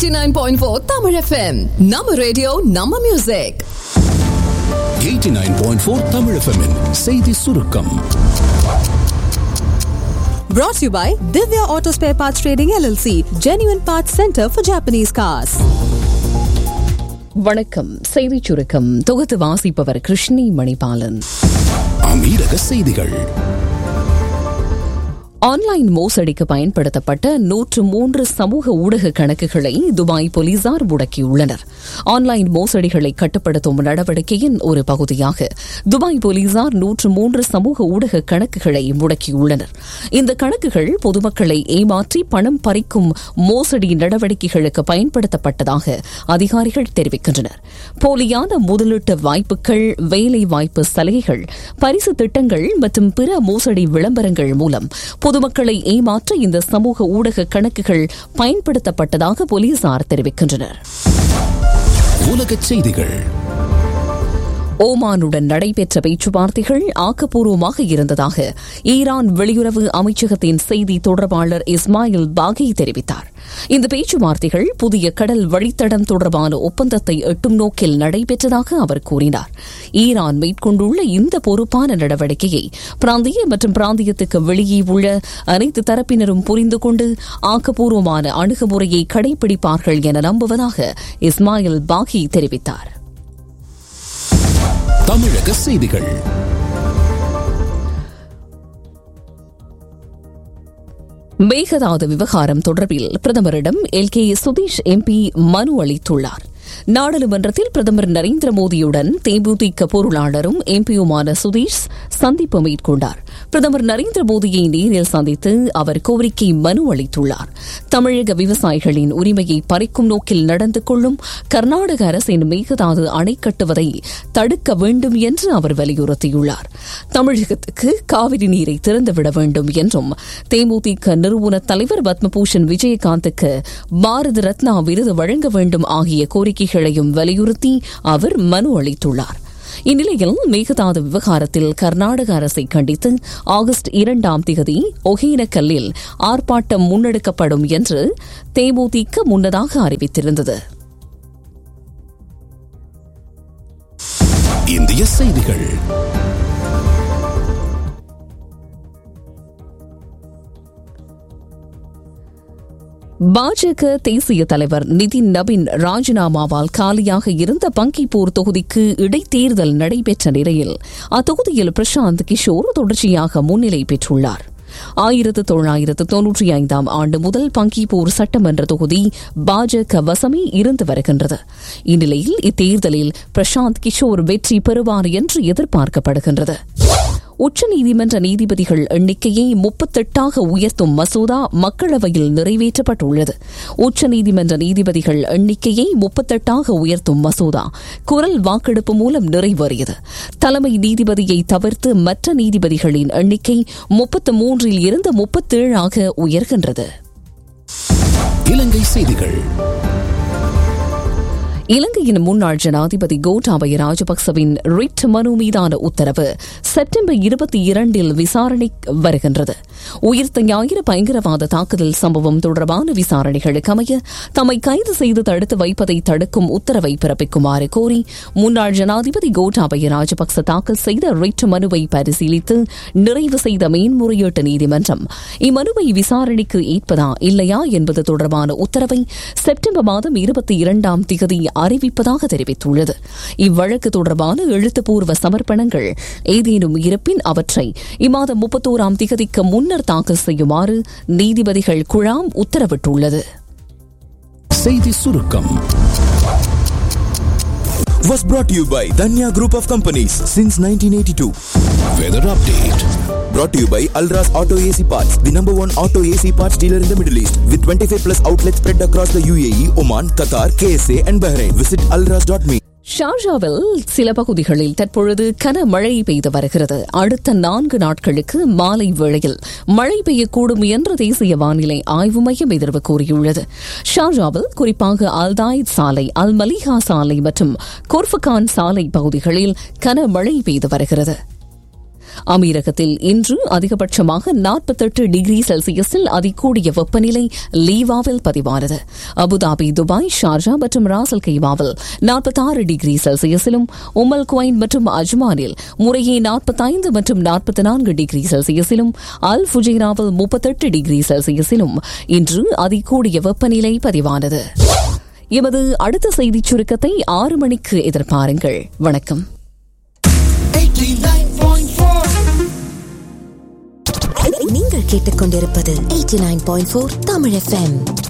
89.4 Tamil FM. நம்ம radio நம்ம music 89.4 Tamil FM -இன் செய்தி சுருக்கம் Brought to you by Divya Auto Spare Parts Trading LLC, Genuine Parts Center for Japanese Cars. வணக்கம் செய்திச் சுருக்கம் தொகுத்து வாசிப்பவர் கிருஷ்ணி மணிபாலன் அமீரக செய்திகள் ஆன்லைன் மோசடிக்கு பயன்படுத்தப்பட்ட நூற்று மூன்று சமூக ஊடக கணக்குகளை துபாய் போலீசார் முடக்கியுள்ளனர் ஆன்லைன் மோசடிகளை கட்டுப்படுத்தும் நடவடிக்கையின் ஒரு பகுதியாக துபாய் போலீசார் நூற்று மூன்று சமூக ஊடக கணக்குகளை முடக்கியுள்ளனர் இந்த கணக்குகள் பொதுமக்களை ஏமாற்றி பணம் பறிக்கும் மோசடி நடவடிக்கைகளுக்கு பயன்படுத்தப்பட்டதாக அதிகாரிகள் தெரிவிக்கின்றனர் போலியான முதலீட்டு வாய்ப்புகள் வேலை வாய்ப்பு சலுகைகள் பரிசு திட்டங்கள் மற்றும் பிற மோசடி விளம்பரங்கள் மூலம் பொதுமக்களை ஏமாற்ற இந்த சமூக ஊடக கணக்குகள் பயன்படுத்தப்பட்டதாக போலீசார் தெரிவிக்கின்றனர் உலகச் செய்திகள் ஓமானுடன் நடைபெற்ற பேச்சுவார்த்தைகள் ஆக்கப்பூர்வமாக இருந்ததாக ஈரான் வெளியுறவு அமைச்சகத்தின் செய்தி தொடர்பாளர் இஸ்மாயில் பாகி தெரிவித்தார் இந்த பேச்சுவார்த்தைகள் புதிய கடல் வழித்தடம் தொடர்பான ஒப்பந்தத்தை எட்டும் நோக்கில் நடைபெற்றதாக அவர் கூறினார் ஈரான் மேற்கொண்டுள்ள இந்த பொறுப்பான நடவடிக்கையை பிராந்திய மற்றும் பிராந்தியத்துக்கு வெளியே உள்ள அனைத்து தரப்பினரும் புரிந்து கொண்டு ஆக்கப்பூர்வமான அணுகுமுறையை கடைபிடிப்பார்கள் என நம்புவதாக இஸ்மாயில் பாகி தெரிவித்தார் தமிழக செய்திகள் மேகதாது விவகாரம் தொடர்பில் பிரதமரிடம் எல் கே சுதீஷ் எம்பி மனு அளித்துள்ளார் நாடாளுமன்றத்தில் பிரதமர் நரேந்திர மோடியுடன் தேமுதிக பொருளாளரும் எம்பியுமான சுதீஷ் சந்திப்பு மேற்கொண்டார் பிரதமர் நரேந்திர மோடியை நேரில் சந்தித்து அவர் கோரிக்கை மனு அளித்துள்ளார் தமிழக விவசாயிகளின் உரிமையை பறிக்கும் நோக்கில் நடந்து கொள்ளும் கர்நாடக அரசின் மேகதாது அணை கட்டுவதை தடுக்க வேண்டும் என்று அவர் வலியுறுத்தியுள்ளார் தமிழகத்துக்கு காவிரி நீரை திறந்துவிட வேண்டும் என்றும் தேமுதிக நிறுவன தலைவர் பத்மபூஷன் விஜயகாந்துக்கு பாரத ரத்னா விருது வழங்க வேண்டும் ஆகிய கோரிக்கைகளையும் வலியுறுத்தி அவர் மனு அளித்துள்ளார் இந்நிலையில் மேகதாது விவகாரத்தில் கர்நாடக அரசை கண்டித்து ஆகஸ்ட் இரண்டாம் தேதி ஒகேனக்கல்லில் ஆர்ப்பாட்டம் முன்னெடுக்கப்படும் என்று தேமுதிக முன்னதாக அறிவித்திருந்தது இந்திய செய்திகள் பாஜக தேசிய தலைவர் நிதின் நபின் ராஜினாமாவால் காலியாக இருந்த பங்கிப்பூர் தொகுதிக்கு இடைத்தேர்தல் நடைபெற்ற நிலையில் அத்தொகுதியில் பிரசாந்த் கிஷோர் தொடர்ச்சியாக முன்னிலை பெற்றுள்ளார் ஆயிரத்து தொள்ளாயிரத்து தொன்னூற்றி ஐந்தாம் ஆண்டு முதல் பங்கிப்பூர் சட்டமன்ற தொகுதி பாஜக வசமே இருந்து வருகின்றது இந்நிலையில் இத்தேர்தலில் பிரசாந்த் கிஷோர் வெற்றி பெறுவார் என்று எதிர்பார்க்கப்படுகின்றது உச்சநீதிமன்ற நீதிபதிகள் எண்ணிக்கையை முப்பத்தெட்டாக உயர்த்தும் மசோதா மக்களவையில் நிறைவேற்றப்பட்டுள்ளது உச்சநீதிமன்ற நீதிபதிகள் எண்ணிக்கையை முப்பத்தெட்டாக உயர்த்தும் மசோதா குரல் வாக்கெடுப்பு மூலம் நிறைவேறியது தலைமை நீதிபதியை தவிர்த்து மற்ற நீதிபதிகளின் எண்ணிக்கை முப்பத்து மூன்றில் இருந்து முப்பத்தேழாக உயர்கின்றது இலங்கை செய்திகள் இலங்கையின் முன்னாள் ஜனாதிபதி கோட்டாபய ராஜபக்சவின் ரிட் மனு மீதான உத்தரவு செப்டம்பர் இருபத்தி இரண்டில் விசாரணை வருகின்றது உயிர்த்த ஞாயிறு பயங்கரவாத தாக்குதல் சம்பவம் தொடர்பான விசாரணைகளுக்கு அமைய தம்மை கைது செய்து தடுத்து வைப்பதை தடுக்கும் உத்தரவை பிறப்பிக்குமாறு கோரி முன்னாள் ஜனாதிபதி கோட்டாபய ராஜபக்ச தாக்கல் செய்த ரிட் மனுவை பரிசீலித்து நிறைவு செய்த மேன்முறையீட்டு நீதிமன்றம் இம்மனுவை விசாரணைக்கு ஏற்பதா இல்லையா என்பது தொடர்பான உத்தரவை செப்டம்பர் மாதம் இருபத்தி இரண்டாம் திகதி அறிவிப்பதாக தெரிவித்துள்ளது இவ்வழக்கு தொடர்பான எழுத்துப்பூர்வ சமர்ப்பணங்கள் ஏதேனும் இருப்பின் அவற்றை இம்மாதம் முப்பத்தோராம் திகதிக்கு முன்னர் தாக்கல் செய்யுமாறு நீதிபதிகள் குழாம் உத்தரவிட்டுள்ளது செய்தி சுருக்கம் was brought to you by Danya Group of Companies since 1982. Weather update Brought to you by Alras Auto AC Parts, the number one auto AC parts dealer in the Middle East, with 25 plus outlets spread across the UAE, Oman, Qatar, KSA, and Bahrain. Visit alras.me. ஷார்ஜாவில் சில பகுதிகளில் தற்பொழுது கனமழை பெய்து வருகிறது அடுத்த நான்கு நாட்களுக்கு மாலை வேளையில் மழை பெய்யக்கூடும் என்று தேசிய வானிலை ஆய்வு மையம் எதிர்வு கூறியுள்ளது ஷார்ஜாவில் குறிப்பாக அல்தாயித் சாலை அல் மலிஹா சாலை மற்றும் கொர்ஃபகான் சாலை பகுதிகளில் கனமழை பெய்து வருகிறது அமீரகத்தில் இன்று அதிகபட்சமாக நாற்பத்தெட்டு டிகிரி செல்சியஸில் அதிகூடிய வெப்பநிலை லீவாவில் பதிவானது அபுதாபி துபாய் ஷார்ஜா மற்றும் ராசல் கைவாவில் நாற்பத்தாறு டிகிரி செல்சியஸிலும் உமல் குவைன் மற்றும் அஜ்மானில் முறையே நாற்பத்தைந்து மற்றும் நாற்பத்தி நான்கு டிகிரி செல்சியஸிலும் அல் ஃபுஜைராவில் முப்பத்தெட்டு டிகிரி செல்சியஸிலும் இன்று அதிகூடிய வெப்பநிலை பதிவானது எமது அடுத்த செய்திச் சுருக்கத்தை ஆறு மணிக்கு எதிர்பாருங்கள் வணக்கம் நீங்கள் கேட்டுக்கொண்டிருப்பது 89.4 தமிழ் எஃப்எம்